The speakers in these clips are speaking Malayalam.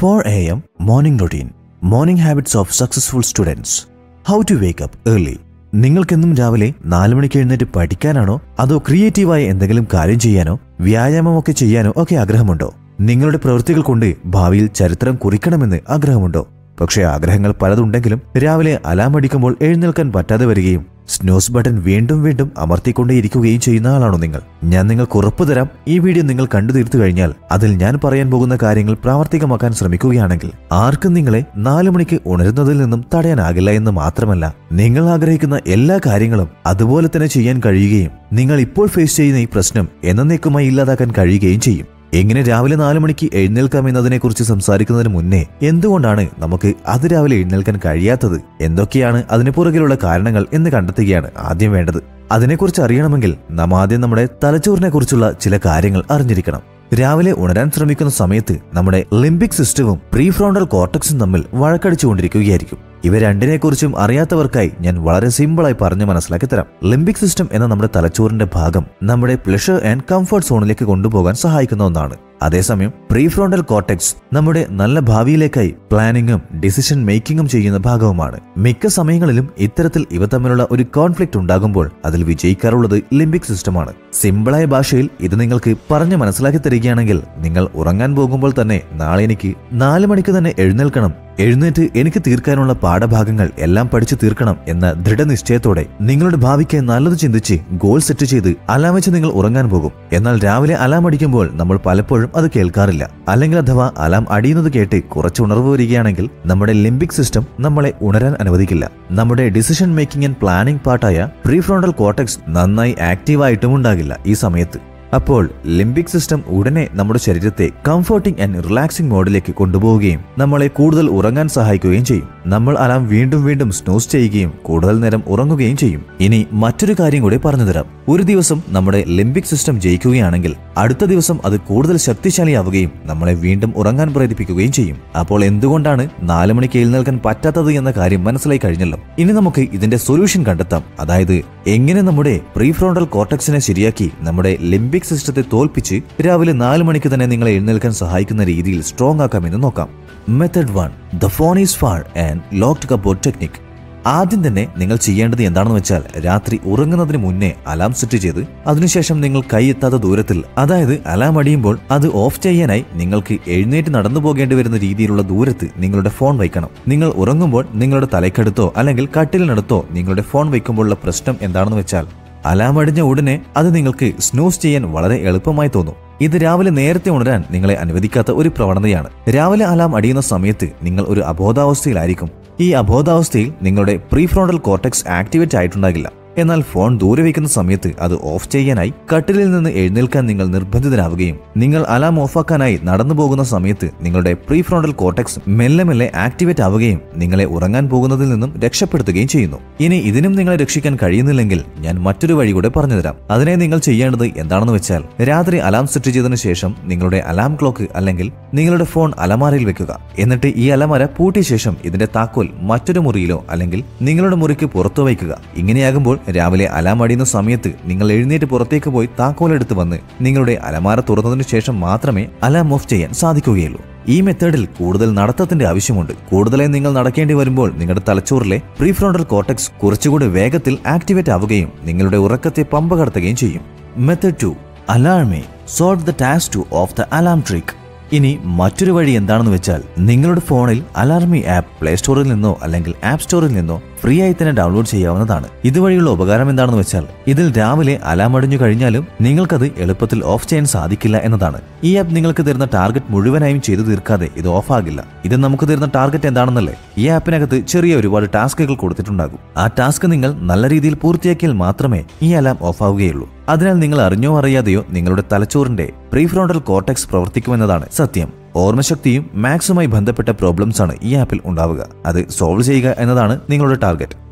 4 a.m. Morning Routine Morning Habits of Successful Students How to Wake Up Early നിങ്ങൾക്കെന്നും രാവിലെ നാല് മണിക്ക് എഴുന്നേറ്റ് പഠിക്കാനാണോ അതോ ക്രിയേറ്റീവായ എന്തെങ്കിലും കാര്യം ചെയ്യാനോ വ്യായാമമൊക്കെ ചെയ്യാനോ ഒക്കെ ആഗ്രഹമുണ്ടോ നിങ്ങളുടെ പ്രവൃത്തികൾ കൊണ്ട് ഭാവിയിൽ ചരിത്രം കുറിക്കണമെന്ന് ആഗ്രഹമുണ്ടോ പക്ഷേ ആഗ്രഹങ്ങൾ പലതുണ്ടെങ്കിലും രാവിലെ അലാം അടിക്കുമ്പോൾ എഴുന്നേൽക്കാൻ പറ്റാതെ വരികയും സ്നോസ് ബട്ടൺ വീണ്ടും വീണ്ടും അമർത്തിക്കൊണ്ടേയിരിക്കുകയും ചെയ്യുന്ന ആളാണോ നിങ്ങൾ ഞാൻ നിങ്ങൾക്ക് ഉറപ്പു തരാം ഈ വീഡിയോ നിങ്ങൾ കണ്ടു തീർത്തു കഴിഞ്ഞാൽ അതിൽ ഞാൻ പറയാൻ പോകുന്ന കാര്യങ്ങൾ പ്രാവർത്തികമാക്കാൻ ശ്രമിക്കുകയാണെങ്കിൽ ആർക്കും നിങ്ങളെ നാലു മണിക്ക് ഉണരുന്നതിൽ നിന്നും തടയാനാകില്ല എന്ന് മാത്രമല്ല നിങ്ങൾ ആഗ്രഹിക്കുന്ന എല്ലാ കാര്യങ്ങളും അതുപോലെ തന്നെ ചെയ്യാൻ കഴിയുകയും നിങ്ങൾ ഇപ്പോൾ ഫേസ് ചെയ്യുന്ന ഈ പ്രശ്നം എന്നേക്കുമായി ഇല്ലാതാക്കാൻ കഴിയുകയും ചെയ്യും എങ്ങനെ രാവിലെ നാലു മണിക്ക് എഴുന്നേൽക്കാം എന്നതിനെക്കുറിച്ച് സംസാരിക്കുന്നതിന് മുന്നേ എന്തുകൊണ്ടാണ് നമുക്ക് അതിരാവിലെ എഴുന്നേൽക്കാൻ കഴിയാത്തത് എന്തൊക്കെയാണ് അതിന് പുറകിലുള്ള കാരണങ്ങൾ എന്ന് കണ്ടെത്തുകയാണ് ആദ്യം വേണ്ടത് അതിനെക്കുറിച്ച് അറിയണമെങ്കിൽ നാം ആദ്യം നമ്മുടെ തലച്ചോറിനെ കുറിച്ചുള്ള ചില കാര്യങ്ങൾ അറിഞ്ഞിരിക്കണം രാവിലെ ഉണരാൻ ശ്രമിക്കുന്ന സമയത്ത് നമ്മുടെ ലിംബിക് സിസ്റ്റവും പ്രീഫ്രോണ്ടൽ കോർട്ടക്സും തമ്മിൽ വഴക്കടിച്ചുകൊണ്ടിരിക്കുകയായിരിക്കും ഇവ രണ്ടിനെക്കുറിച്ചും അറിയാത്തവർക്കായി ഞാൻ വളരെ സിമ്പിളായി പറഞ്ഞു മനസ്സിലാക്കി തരാം ലിംബിക് സിസ്റ്റം എന്ന നമ്മുടെ തലച്ചോറിന്റെ ഭാഗം നമ്മുടെ പ്ലഷർ ആൻഡ് കംഫർട്ട് സോണിലേക്ക് കൊണ്ടുപോകാൻ സഹായിക്കുന്ന ഒന്നാണ് അതേസമയം പ്രീഫ്രോണ്ടൽ കോർട്ടെക്സ് നമ്മുടെ നല്ല ഭാവിയിലേക്കായി പ്ലാനിങ്ങും ഡിസിഷൻ മേക്കിങ്ങും ചെയ്യുന്ന ഭാഗവുമാണ് മിക്ക സമയങ്ങളിലും ഇത്തരത്തിൽ ഇവ തമ്മിലുള്ള ഒരു കോൺഫ്ലിക്റ്റ് ഉണ്ടാകുമ്പോൾ അതിൽ വിജയിക്കാറുള്ളത് ലിംബിക് സിസ്റ്റമാണ് സിമ്പിളായ ഭാഷയിൽ ഇത് നിങ്ങൾക്ക് പറഞ്ഞു മനസ്സിലാക്കി തരികയാണെങ്കിൽ നിങ്ങൾ ഉറങ്ങാൻ പോകുമ്പോൾ തന്നെ നാളെ എനിക്ക് നാല് മണിക്ക് തന്നെ എഴുന്നേൽക്കണം എഴുന്നേറ്റ് എനിക്ക് തീർക്കാനുള്ള പാഠഭാഗങ്ങൾ എല്ലാം പഠിച്ചു തീർക്കണം എന്ന ദൃഢനിശ്ചയത്തോടെ നിങ്ങളുടെ ഭാവിക്ക് നല്ലത് ചിന്തിച്ച് ഗോൾ സെറ്റ് ചെയ്ത് അലാം വെച്ച് നിങ്ങൾ ഉറങ്ങാൻ പോകും എന്നാൽ രാവിലെ അലാം അടിക്കുമ്പോൾ നമ്മൾ പലപ്പോഴും അത് കേൾക്കാറില്ല അല്ലെങ്കിൽ അഥവാ അലാം അടിയുന്നത് കേട്ട് കുറച്ച് ഉണർവ് വരികയാണെങ്കിൽ നമ്മുടെ ലിംബിക് സിസ്റ്റം നമ്മളെ ഉണരാൻ അനുവദിക്കില്ല നമ്മുടെ ഡിസിഷൻ മേക്കിംഗ് ആൻഡ് പ്ലാനിംഗ് പാർട്ടായ പ്രീഫ്രോണ്ടൽ കോർട്ടക്സ് നന്നായി ആക്റ്റീവായിട്ടും ഉണ്ടാകില്ല ഈ സമയത്ത് അപ്പോൾ ലിംബിക് സിസ്റ്റം ഉടനെ നമ്മുടെ ശരീരത്തെ കംഫർട്ടിംഗ് ആൻഡ് റിലാക്സിംഗ് മോഡിലേക്ക് കൊണ്ടുപോവുകയും നമ്മളെ കൂടുതൽ ഉറങ്ങാൻ സഹായിക്കുകയും ചെയ്യും നമ്മൾ അലാം വീണ്ടും വീണ്ടും സ്നോസ് ചെയ്യുകയും കൂടുതൽ നേരം ഉറങ്ങുകയും ചെയ്യും ഇനി മറ്റൊരു കാര്യം കൂടി പറഞ്ഞു തരാം ഒരു ദിവസം നമ്മുടെ ലിംബിക് സിസ്റ്റം ജയിക്കുകയാണെങ്കിൽ അടുത്ത ദിവസം അത് കൂടുതൽ ശക്തിശാലിയാവുകയും നമ്മളെ വീണ്ടും ഉറങ്ങാൻ പ്രേരിപ്പിക്കുകയും ചെയ്യും അപ്പോൾ എന്തുകൊണ്ടാണ് നാല് മണിക്ക് എഴുന്നേൽക്കാൻ പറ്റാത്തത് എന്ന കാര്യം മനസ്സിലായി കഴിഞ്ഞല്ലോ ഇനി നമുക്ക് ഇതിന്റെ സൊല്യൂഷൻ കണ്ടെത്താം അതായത് എങ്ങനെ നമ്മുടെ പ്രീഫ്രോണ്ടൽ കോർട്ടക്സിനെ ശരിയാക്കി നമ്മുടെ ലിംബിക് സിസ്റ്റത്തെ തോൽപ്പിച്ച് രാവിലെ നാല് മണിക്ക് തന്നെ നിങ്ങളെ എഴുന്നേൽക്കാൻ സഹായിക്കുന്ന രീതിയിൽ സ്ട്രോങ് ആക്കാമെന്ന് നോക്കാം method one the phone is far and locked cupboard technique ആദ്യം തന്നെ നിങ്ങൾ ചെയ്യേണ്ടത് എന്താണെന്ന് വെച്ചാൽ രാത്രി ഉറങ്ങുന്നതിന് മുന്നേ അലാം സെറ്റ് ചെയ്ത് അതിനുശേഷം നിങ്ങൾ കൈയെത്താത്ത ദൂരത്തിൽ അതായത് അലാം അടിയുമ്പോൾ അത് ഓഫ് ചെയ്യാനായി നിങ്ങൾക്ക് എഴുന്നേറ്റ് നടന്നു പോകേണ്ടി വരുന്ന രീതിയിലുള്ള ദൂരത്ത് നിങ്ങളുടെ ഫോൺ വയ്ക്കണം നിങ്ങൾ ഉറങ്ങുമ്പോൾ നിങ്ങളുടെ തലയ്ക്കടുത്തോ അല്ലെങ്കിൽ കട്ടിലിനടുത്തോ നിങ്ങളുടെ ഫോൺ വയ്ക്കുമ്പോഴുള്ള പ്രശ്നം എന്താണെന്ന് വെച്ചാൽ അലാം അടിഞ്ഞ ഉടനെ അത് നിങ്ങൾക്ക് സ്നൂസ് ചെയ്യാൻ വളരെ എളുപ്പമായി തോന്നും ഇത് രാവിലെ നേരത്തെ ഉണരാൻ നിങ്ങളെ അനുവദിക്കാത്ത ഒരു പ്രവണതയാണ് രാവിലെ അലാം അടിയുന്ന സമയത്ത് നിങ്ങൾ ഒരു അബോധാവസ്ഥയിലായിരിക്കും ഈ അബോധാവസ്ഥയിൽ നിങ്ങളുടെ പ്രീഫ്രോണ്ടൽ കോർട്ടക്സ് ആക്ടിവേറ്റ് ആയിട്ടുണ്ടാകില്ല എന്നാൽ ഫോൺ ദൂരെ വയ്ക്കുന്ന സമയത്ത് അത് ഓഫ് ചെയ്യാനായി കട്ടിലിൽ നിന്ന് എഴുന്നേൽക്കാൻ നിങ്ങൾ നിർബന്ധിതരാവുകയും നിങ്ങൾ അലാം ഓഫാക്കാനായി നടന്നു പോകുന്ന സമയത്ത് നിങ്ങളുടെ പ്രീഫ്രോണ്ടൽ കോർട്ടക്സ് മെല്ലെ മെല്ലെ ആക്ടിവേറ്റ് ആവുകയും നിങ്ങളെ ഉറങ്ങാൻ പോകുന്നതിൽ നിന്നും രക്ഷപ്പെടുത്തുകയും ചെയ്യുന്നു ഇനി ഇതിനും നിങ്ങളെ രക്ഷിക്കാൻ കഴിയുന്നില്ലെങ്കിൽ ഞാൻ മറ്റൊരു വഴി കൂടെ പറഞ്ഞുതരാം അതിനെ നിങ്ങൾ ചെയ്യേണ്ടത് എന്താണെന്ന് വെച്ചാൽ രാത്രി അലാം സെറ്റ് ചെയ്തതിനു ശേഷം നിങ്ങളുടെ അലാം ക്ലോക്ക് അല്ലെങ്കിൽ നിങ്ങളുടെ ഫോൺ അലമാരയിൽ വെക്കുക എന്നിട്ട് ഈ അലമാര പൂട്ടിയ ശേഷം ഇതിന്റെ താക്കോൽ മറ്റൊരു മുറിയിലോ അല്ലെങ്കിൽ നിങ്ങളുടെ മുറിക്ക് പുറത്തു വയ്ക്കുക ഇങ്ങനെയാകുമ്പോൾ രാവിലെ അലാം അടിയുന്ന സമയത്ത് നിങ്ങൾ എഴുന്നേറ്റ് പുറത്തേക്ക് പോയി താക്കോലെടുത്ത് വന്ന് നിങ്ങളുടെ അലമാര തുറന്നതിനു ശേഷം മാത്രമേ അലാം ഓഫ് ചെയ്യാൻ സാധിക്കുകയുള്ളൂ ഈ മെത്തേഡിൽ കൂടുതൽ നടത്തത്തിന്റെ ആവശ്യമുണ്ട് കൂടുതലായി നിങ്ങൾ നടക്കേണ്ടി വരുമ്പോൾ നിങ്ങളുടെ തലച്ചോറിലെ പ്രീഫ്രോണ്ടൽ കോർട്ടക്സ് കുറച്ചുകൂടി വേഗത്തിൽ ആക്ടിവേറ്റ് ആവുകയും നിങ്ങളുടെ ഉറക്കത്തെ പമ്പ കടത്തുകയും ചെയ്യും മെത്തേഡ് ടു അലാർമേ solve the task to off the alarm trick ഇനി മറ്റൊരു വഴി എന്താണെന്ന് വെച്ചാൽ നിങ്ങളുടെ ഫോണിൽ അലാർമി ആപ്പ് പ്ലേ സ്റ്റോറിൽ നിന്നോ അല്ലെങ്കിൽ ആപ്പ് സ്റ്റോറിൽ നിന്നോ ഫ്രീ ആയി തന്നെ ഡൗൺലോഡ് ചെയ്യാവുന്നതാണ് ഇതുവഴിയുള്ള ഉപകാരം എന്താണെന്ന് വെച്ചാൽ ഇതിൽ രാവിലെ അലാം അടിഞ്ഞു കഴിഞ്ഞാലും നിങ്ങൾക്കത് എളുപ്പത്തിൽ ഓഫ് ചെയ്യാൻ സാധിക്കില്ല എന്നതാണ് ഈ ആപ്പ് നിങ്ങൾക്ക് തരുന്ന ടാർഗറ്റ് മുഴുവനായും ചെയ്തു തീർക്കാതെ ഇത് ഓഫ് ആകില്ല ഇത് നമുക്ക് തരുന്ന ടാർഗറ്റ് എന്താണെന്നല്ലേ ഈ ആപ്പിനകത്ത് ചെറിയ ഒരുപാട് ടാസ്കുകൾ കൊടുത്തിട്ടുണ്ടാകും ആ ടാസ്ക് നിങ്ങൾ നല്ല രീതിയിൽ പൂർത്തിയാക്കിയാൽ മാത്രമേ ഈ അലാം ഓഫ് ആവുകയുള്ളൂ അതിനാൽ നിങ്ങൾ അറിഞ്ഞോ അറിയാതെയോ നിങ്ങളുടെ തലച്ചോറിന്റെ പ്രീഫ്രോണ്ടൽ കോർട്ടക്സ് പ്രവർത്തിക്കുമെന്നതാണ് സത്യം ഓർമ്മശക്തിയും മാക്സുമായി ബന്ധപ്പെട്ട പ്രോബ്ലംസ് ആണ് ഈ ആപ്പിൽ ഉണ്ടാവുക അത് സോൾവ് ചെയ്യുക എന്നതാണ് നിങ്ങളുടെ ടാർഗറ്റ്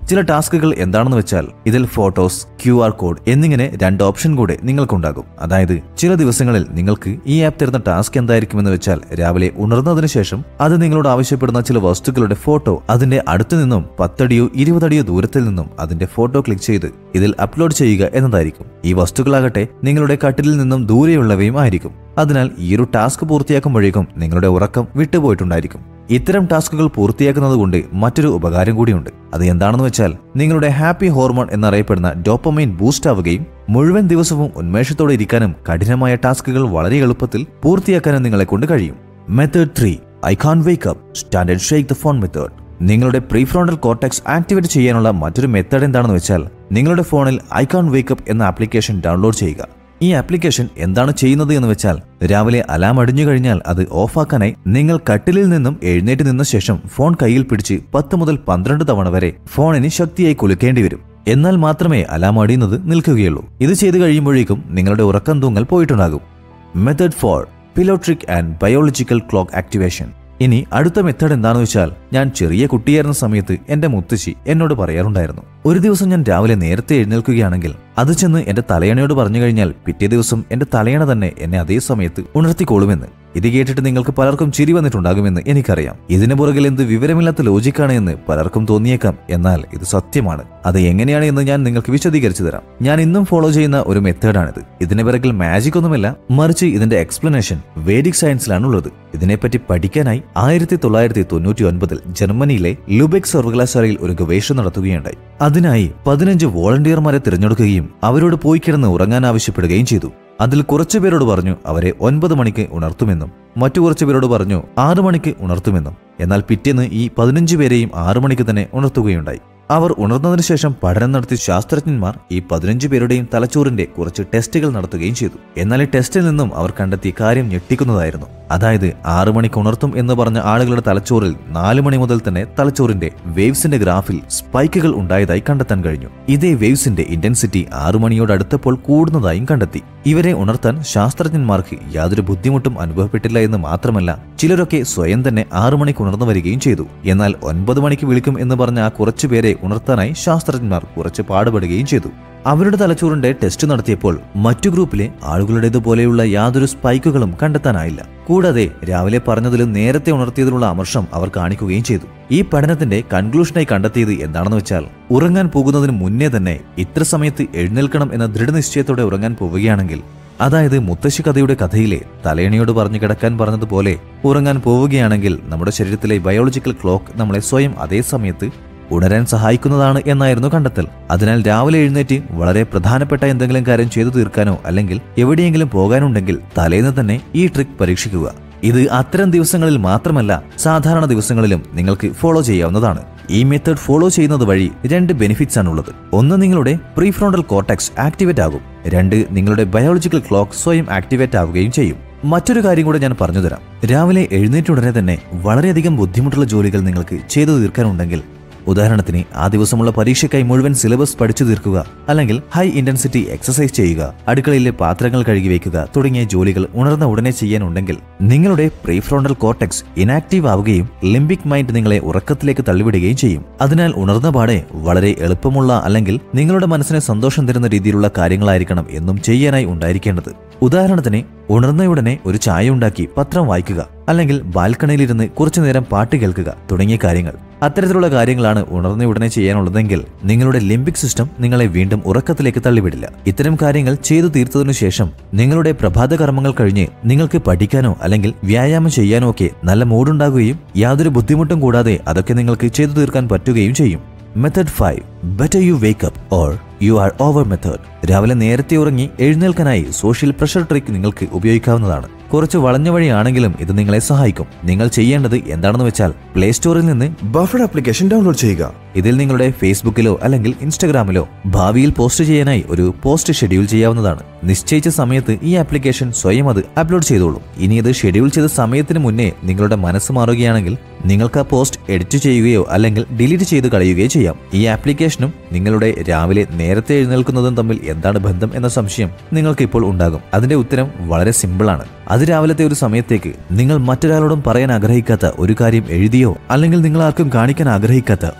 ചില ടാസ്കുകൾ എന്താണെന്ന് വെച്ചാൽ ഇതിൽ ഫോട്ടോസ് ക്യു ആർ കോഡ് എന്നിങ്ങനെ രണ്ട് ഓപ്ഷൻ കൂടെ നിങ്ങൾക്കുണ്ടാകും അതായത് ചില ദിവസങ്ങളിൽ നിങ്ങൾക്ക് ഈ ആപ്പ് തരുന്ന ടാസ്ക് എന്തായിരിക്കുമെന്ന് വെച്ചാൽ രാവിലെ ഉണർന്നതിന് ശേഷം അത് നിങ്ങളോട് ആവശ്യപ്പെടുന്ന ചില വസ്തുക്കളുടെ ഫോട്ടോ അതിന്റെ അടുത്തു നിന്നും പത്തടിയോ ഇരുപതടിയോ ദൂരത്തിൽ നിന്നും അതിന്റെ ഫോട്ടോ ക്ലിക്ക് ചെയ്ത് ഇതിൽ അപ്ലോഡ് ചെയ്യുക എന്നതായിരിക്കും ഈ വസ്തുക്കളാകട്ടെ നിങ്ങളുടെ കട്ടിലിൽ നിന്നും ദൂരെയുള്ളവയും ആയിരിക്കും അതിനാൽ ഈ ഒരു ടാസ്ക് പൂർത്തിയാക്കുമ്പോഴേക്കും നിങ്ങളുടെ ഉറക്കം വിട്ടുപോയിട്ടുണ്ടായിരിക്കും ഇത്തരം ടാസ്കുകൾ പൂർത്തിയാക്കുന്നത് കൊണ്ട് മറ്റൊരു ഉപകാരം കൂടിയുണ്ട് അത് എന്താണെന്ന് വെച്ചാൽ നിങ്ങളുടെ ഹാപ്പി ഹോർമോൺ എന്നറിയപ്പെടുന്ന ഡോപ്പമൈൻ ബൂസ്റ്റ് ആവുകയും മുഴുവൻ ദിവസവും ഉന്മേഷത്തോടെ ഇരിക്കാനും കഠിനമായ ടാസ്കുകൾ വളരെ എളുപ്പത്തിൽ പൂർത്തിയാക്കാനും നിങ്ങളെ കൊണ്ട് കഴിയും method three I can wake up standard shake the phone method നിങ്ങളുടെ പ്രീഫ്രോണ്ടൽ കോർട്ടെക്സ് ആക്ടിവേറ്റ് ചെയ്യാനുള്ള മറ്റൊരു മെത്തേഡ് എന്താണെന്ന് വെച്ചാൽ നിങ്ങളുടെ ഫോണിൽ ഐ കാൺ വേക്ക് അപ്പ് എന്ന ആപ്ലിക്കേഷൻ ഡൗൺലോഡ് ചെയ്യുക ഈ ആപ്ലിക്കേഷൻ എന്താണ് ചെയ്യുന്നത് എന്ന് വെച്ചാൽ രാവിലെ അലാം അടിഞ്ഞു കഴിഞ്ഞാൽ അത് ഓഫാക്കാനായി നിങ്ങൾ കട്ടിലിൽ നിന്നും എഴുന്നേറ്റ് നിന്ന ശേഷം ഫോൺ കയ്യിൽ പിടിച്ച് പത്ത് മുതൽ പന്ത്രണ്ട് തവണ വരെ ഫോണിന് ശക്തിയായി കുലുക്കേണ്ടി വരും എന്നാൽ മാത്രമേ അലാം അടിയുന്നത് നിൽക്കുകയുള്ളൂ ഇത് ചെയ്തു കഴിയുമ്പോഴേക്കും നിങ്ങളുടെ ഉറക്കം തൂങ്ങൽ പോയിട്ടുണ്ടാകും method four pillow trick and biological clock activation ഇനി അടുത്ത മെത്തേഡ് എന്താണെന്ന് വെച്ചാൽ ഞാൻ ചെറിയ കുട്ടിയായിരുന്ന സമയത്ത് എന്റെ മുത്തശ്ശി എന്നോട് പറയാറുണ്ടായിരുന്നു ഒരു ദിവസം ഞാൻ രാവിലെ നേരത്തെ എഴുന്നേൽക്കുകയാണെങ്കിൽ അത് ചെന്ന് എന്റെ തലയണയോട് പറഞ്ഞു കഴിഞ്ഞാൽ പിറ്റേ ദിവസം എന്റെ തലയണ തന്നെ എന്നെ അതേ സമയത്ത് ഉണർത്തിക്കോളുമെന്ന് ഇത് കേട്ടിട്ട് നിങ്ങൾക്ക് പലർക്കും ചിരി വന്നിട്ടുണ്ടാകുമെന്ന് എനിക്കറിയാം ഇതിനു പുറകിൽ എന്ത് വിവരമില്ലാത്ത ലോജിക്കാണ് എന്ന് പലർക്കും തോന്നിയേക്കാം എന്നാൽ ഇത് സത്യമാണ് അത് എങ്ങനെയാണ് എന്ന് ഞാൻ നിങ്ങൾക്ക് വിശദീകരിച്ചു തരാം ഞാൻ ഇന്നും ഫോളോ ചെയ്യുന്ന ഒരു മെത്തേഡാണിത് ഇതിന് പിറകിൽ മാജിക് ഒന്നുമല്ല മറിച്ച് ഇതിന്റെ എക്സ്പ്ലനേഷൻ വേദിക് സയൻസിലാണുള്ളത് ഇതിനെപ്പറ്റി പഠിക്കാനായി ആയിരത്തി തൊള്ളായിരത്തി തൊണ്ണൂറ്റി ഒൻപതിൽ ജർമ്മനിയിലെ ലുബെക് സർവകലാശാലയിൽ ഒരു ഗവേഷണം നടത്തുകയുണ്ടായി അതിനായി പതിനഞ്ച് വോളണ്ടിയർമാരെ തിരഞ്ഞെടുക്കുകയും അവരോട് പോയി കിടന്ന് ഉറങ്ങാൻ ആവശ്യപ്പെടുകയും ചെയ്തു അതിൽ കുറച്ചു പേരോട് പറഞ്ഞു അവരെ ഒൻപത് മണിക്ക് ഉണർത്തുമെന്നും മറ്റു കുറച്ചു പേരോട് പറഞ്ഞു ആറു മണിക്ക് ഉണർത്തുമെന്നും എന്നാൽ പിറ്റേന്ന് ഈ പതിനഞ്ച് പേരെയും ആറു മണിക്ക് തന്നെ ഉണർത്തുകയുണ്ടായി അവർ ഉണർന്നതിനു ശേഷം പഠനം നടത്തിയ ശാസ്ത്രജ്ഞന്മാർ ഈ പതിനഞ്ച് പേരുടെയും തലച്ചോറിന്റെ കുറച്ച് ടെസ്റ്റുകൾ നടത്തുകയും ചെയ്തു എന്നാൽ ഈ ടെസ്റ്റിൽ നിന്നും അവർ കണ്ടെത്തിയ കാര്യം ഞെട്ടിക്കുന്നതായിരുന്നു അതായത് ആറു മണിക്ക് ഉണർത്തും എന്ന് പറഞ്ഞ ആളുകളുടെ തലച്ചോറിൽ നാല് മണി മുതൽ തന്നെ തലച്ചോറിന്റെ വേവ്സിന്റെ ഗ്രാഫിൽ സ്പൈക്കുകൾ ഉണ്ടായതായി കണ്ടെത്താൻ കഴിഞ്ഞു ഇതേ വേവ്സിന്റെ ഇന്റൻസിറ്റി ആറു മണിയോട് അടുത്തപ്പോൾ കൂടുന്നതായും കണ്ടെത്തി ഇവരെ ഉണർത്താൻ ശാസ്ത്രജ്ഞന്മാർക്ക് യാതൊരു ബുദ്ധിമുട്ടും അനുഭവപ്പെട്ടില്ല എന്ന് മാത്രമല്ല ചിലരൊക്കെ സ്വയം തന്നെ ആറു മണിക്ക് ഉണർന്നു വരികയും ചെയ്തു എന്നാൽ ഒൻപത് മണിക്ക് വിളിക്കും എന്ന് പറഞ്ഞ ആ കുറച്ചു പേരെ ഉണർത്താനായി ശാസ്ത്രജ്ഞന്മാർ കുറച്ച് പാടുപെടുകയും ചെയ്തു അവരുടെ തലച്ചോറിന്റെ ടെസ്റ്റ് നടത്തിയപ്പോൾ മറ്റു ഗ്രൂപ്പിലെ ആളുകളുടേതുപോലെയുള്ള യാതൊരു സ്പൈക്കുകളും കണ്ടെത്താനായില്ല കൂടാതെ രാവിലെ പറഞ്ഞതിലും നേരത്തെ ഉണർത്തിയതിനുള്ള അമർഷം അവർ കാണിക്കുകയും ചെയ്തു ഈ പഠനത്തിന്റെ കൺക്ലൂഷനായി കണ്ടെത്തിയത് എന്താണെന്ന് വെച്ചാൽ ഉറങ്ങാൻ പോകുന്നതിന് മുന്നേ തന്നെ ഇത്ര സമയത്ത് എഴുന്നേൽക്കണം എന്ന ദൃഢനിശ്ചയത്തോടെ ഉറങ്ങാൻ പോവുകയാണെങ്കിൽ അതായത് മുത്തശ്ശി കഥയുടെ കഥയിലെ തലയണിയോട് പറഞ്ഞു കിടക്കാൻ പറഞ്ഞതുപോലെ ഉറങ്ങാൻ പോവുകയാണെങ്കിൽ നമ്മുടെ ശരീരത്തിലെ ബയോളജിക്കൽ ക്ലോക്ക് നമ്മളെ സ്വയം അതേ സമയത്ത് ഉണരാൻ സഹായിക്കുന്നതാണ് എന്നായിരുന്നു കണ്ടെത്തൽ അതിനാൽ രാവിലെ എഴുന്നേറ്റ് വളരെ പ്രധാനപ്പെട്ട എന്തെങ്കിലും കാര്യം ചെയ്തു തീർക്കാനോ അല്ലെങ്കിൽ എവിടെയെങ്കിലും പോകാനുണ്ടെങ്കിൽ തലേന്ന് തന്നെ ഈ ട്രിക്ക് പരീക്ഷിക്കുക ഇത് അത്തരം ദിവസങ്ങളിൽ മാത്രമല്ല സാധാരണ ദിവസങ്ങളിലും നിങ്ങൾക്ക് ഫോളോ ചെയ്യാവുന്നതാണ് ഈ മെത്തേഡ് ഫോളോ ചെയ്യുന്നത് വഴി രണ്ട് ബെനിഫിറ്റ്സ് ആണുള്ളത് ഒന്ന് നിങ്ങളുടെ പ്രീഫ്രോണ്ടൽ കോർട്ടക്സ് ആക്ടിവേറ്റ് ആകും രണ്ട് നിങ്ങളുടെ ബയോളജിക്കൽ ക്ലോക്ക് സ്വയം ആക്ടിവേറ്റ് ആവുകയും ചെയ്യും മറ്റൊരു കാര്യം കൂടെ ഞാൻ പറഞ്ഞുതരാം രാവിലെ എഴുന്നേറ്റുടനെ തന്നെ വളരെയധികം ബുദ്ധിമുട്ടുള്ള ജോലികൾ നിങ്ങൾക്ക് ചെയ്തു തീർക്കാനുണ്ടെങ്കിൽ ഉദാഹരണത്തിന് ആ ദിവസമുള്ള പരീക്ഷയ്ക്കായി മുഴുവൻ സിലബസ് പഠിച്ചു തീർക്കുക അല്ലെങ്കിൽ ഹൈ ഇന്റൻസിറ്റി എക്സസൈസ് ചെയ്യുക അടുക്കളയിലെ പാത്രങ്ങൾ കഴുകി വയ്ക്കുക തുടങ്ങിയ ജോലികൾ ഉണർന്ന ഉടനെ ചെയ്യാനുണ്ടെങ്കിൽ നിങ്ങളുടെ പ്രീഫ്രോണ്ടൽ കോർട്ടെക്സ് ഇനാക്റ്റീവ് ആവുകയും ലിംബിക് മൈൻഡ് നിങ്ങളെ ഉറക്കത്തിലേക്ക് തള്ളിവിടുകയും ചെയ്യും അതിനാൽ ഉണർന്ന പാടെ വളരെ എളുപ്പമുള്ള അല്ലെങ്കിൽ നിങ്ങളുടെ മനസ്സിന് സന്തോഷം തരുന്ന രീതിയിലുള്ള കാര്യങ്ങളായിരിക്കണം എന്നും ചെയ്യാനായി ഉണ്ടായിരിക്കേണ്ടത് ഉദാഹരണത്തിന് ഉണർന്നയുടനെ ഒരു ചായ ഉണ്ടാക്കി പത്രം വായിക്കുക അല്ലെങ്കിൽ ബാൽക്കണിയിലിരുന്ന് കുറച്ചു നേരം പാട്ട് കേൾക്കുക തുടങ്ങിയ കാര്യങ്ങൾ അത്തരത്തിലുള്ള കാര്യങ്ങളാണ് ഉണർന്ന ഉടനെ ചെയ്യാനുള്ളതെങ്കിൽ നിങ്ങളുടെ ലിംബിക് സിസ്റ്റം നിങ്ങളെ വീണ്ടും ഉറക്കത്തിലേക്ക് തള്ളിവിടില്ല ഇത്തരം കാര്യങ്ങൾ ചെയ്തു തീർത്തതിനു ശേഷം നിങ്ങളുടെ പ്രഭാത കർമ്മങ്ങൾ കഴിഞ്ഞ് നിങ്ങൾക്ക് പഠിക്കാനോ അല്ലെങ്കിൽ വ്യായാമം ചെയ്യാനോ ഒക്കെ നല്ല മൂഡുണ്ടാകുകയും യാതൊരു ബുദ്ധിമുട്ടും കൂടാതെ അതൊക്കെ നിങ്ങൾക്ക് ചെയ്തു തീർക്കാൻ പറ്റുകയും ചെയ്യും method five better you wake up or you are over method രാവിലെ നേരത്തെ ഉറങ്ങി എഴുന്നേൽക്കാനായി സോഷ്യൽ പ്രഷർ ട്രിക്ക് നിങ്ങൾക്ക് ഉപയോഗിക്കാവുന്നതാണ് കുറച്ച് വളഞ്ഞ വഴിയാണെങ്കിലും ഇത് നിങ്ങളെ സഹായിക്കും നിങ്ങൾ ചെയ്യേണ്ടത് എന്താണെന്ന് വെച്ചാൽ പ്ലേ സ്റ്റോറിൽ നിന്ന് ബഫഡ് ആപ്ലിക്കേഷൻ ഡൗൺലോഡ് ചെയ്യുക ഇതിൽ നിങ്ങളുടെ ഫേസ്ബുക്കിലോ അല്ലെങ്കിൽ ഇൻസ്റ്റഗ്രാമിലോ ഭാവിയിൽ പോസ്റ്റ് ചെയ്യാനായി ഒരു പോസ്റ്റ് ഷെഡ്യൂൾ ചെയ്യാവുന്നതാണ് നിശ്ചയിച്ച സമയത്ത് ഈ ആപ്ലിക്കേഷൻ സ്വയം അത് അപ്ലോഡ് ചെയ്തോളും ഇനി ഇത് ഷെഡ്യൂൾ ചെയ്ത സമയത്തിന് മുന്നേ നിങ്ങളുടെ മനസ്സ് മാറുകയാണെങ്കിൽ നിങ്ങൾക്ക് ആ പോസ്റ്റ് എഡിറ്റ് ചെയ്യുകയോ അല്ലെങ്കിൽ ഡിലീറ്റ് ചെയ്ത് കളയുകയോ ചെയ്യാം ഈ ആപ്ലിക്കേഷനും നിങ്ങളുടെ രാവിലെ നേരത്തെ എഴുന്നേൽക്കുന്നതും തമ്മിൽ എന്താണ് ബന്ധം എന്ന സംശയം നിങ്ങൾക്ക് ഇപ്പോൾ ഉണ്ടാകും അതിന്റെ ഉത്തരം വളരെ സിമ്പിളാണ് അത് രാവിലത്തെ ഒരു സമയത്തേക്ക് നിങ്ങൾ മറ്റൊരാളോടും പറയാൻ ആഗ്രഹിക്കാത്ത ഒരു കാര്യം എഴുതിയോ അല്ലെങ്കിൽ നിങ്ങൾ ആർക്കും കാണിക്കാൻ ആഗ്രഹിക്കാത്ത ഒരു ഫോട്ടോ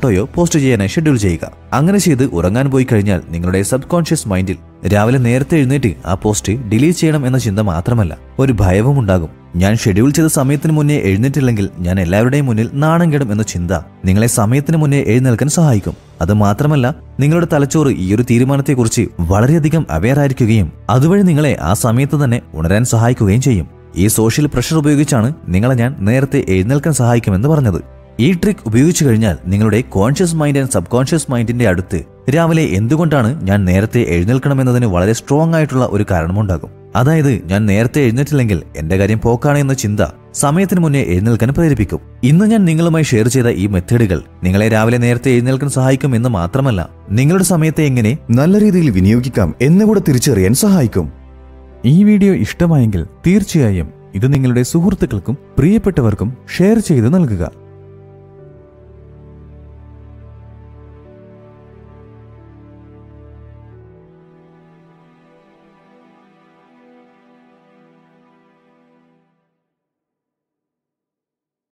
ഫോട്ടോയോ പോസ്റ്റ് ചെയ്യാനായി ഷെഡ്യൂൾ ചെയ്യുക അങ്ങനെ ചെയ്ത് ഉറങ്ങാൻ പോയി കഴിഞ്ഞാൽ നിങ്ങളുടെ സബ് കോൺഷ്യസ് മൈൻഡിൽ രാവിലെ നേരത്തെ എഴുന്നേറ്റ് ആ പോസ്റ്റ് ഡിലീറ്റ് ചെയ്യണം എന്ന ചിന്ത മാത്രമല്ല ഒരു ഭയവും ഉണ്ടാകും ഞാൻ ഷെഡ്യൂൾ ചെയ്ത സമയത്തിന് മുന്നേ എഴുന്നേറ്റില്ലെങ്കിൽ ഞാൻ എല്ലാവരുടെയും മുന്നിൽ നാണം കെടും എന്ന ചിന്ത നിങ്ങളെ സമയത്തിന് മുന്നേ എഴുന്നേൽക്കാൻ സഹായിക്കും അത് മാത്രമല്ല നിങ്ങളുടെ തലച്ചോറ് ഈ ഒരു തീരുമാനത്തെക്കുറിച്ച് വളരെയധികം അവെയർ ആയിരിക്കുകയും അതുവഴി നിങ്ങളെ ആ സമയത്ത് തന്നെ ഉണരാൻ സഹായിക്കുകയും ചെയ്യും ഈ സോഷ്യൽ പ്രഷർ ഉപയോഗിച്ചാണ് നിങ്ങളെ ഞാൻ നേരത്തെ എഴുന്നേൽക്കാൻ സഹായിക്കുമെന്ന് പറഞ്ഞത് ഈ ട്രിക്ക് ഉപയോഗിച്ചു കഴിഞ്ഞാൽ നിങ്ങളുടെ conscious mind and subconscious മൈൻഡിന്റെ അടുത്ത് രാവിലെ എന്തുകൊണ്ടാണ് ഞാൻ നേരത്തെ എഴുന്നേൽക്കണമെന്നതിന് വളരെ സ്ട്രോങ് ആയിട്ടുള്ള ഒരു കാരണമുണ്ടാകും അതായത് ഞാൻ നേരത്തെ എഴുന്നേറ്റില്ലെങ്കിൽ എന്റെ കാര്യം പോക്കാണ് എന്ന ചിന്ത സമയത്തിന് മുന്നേ എഴുന്നേൽക്കാൻ പ്രേരിപ്പിക്കും ഇന്ന് ഞാൻ നിങ്ങളുമായി ഷെയർ ചെയ്ത ഈ മെത്തേഡുകൾ നിങ്ങളെ രാവിലെ നേരത്തെ എഴുന്നേൽക്കാൻ സഹായിക്കും എന്ന് മാത്രമല്ല നിങ്ങളുടെ സമയത്തെ എങ്ങനെ നല്ല രീതിയിൽ വിനിയോഗിക്കാം എന്നുകൂടെ തിരിച്ചറിയാൻ സഹായിക്കും ഈ വീഡിയോ ഇഷ്ടമായെങ്കിൽ തീർച്ചയായും ഇത് നിങ്ങളുടെ സുഹൃത്തുക്കൾക്കും പ്രിയപ്പെട്ടവർക്കും ഷെയർ ചെയ്ത് നൽകുക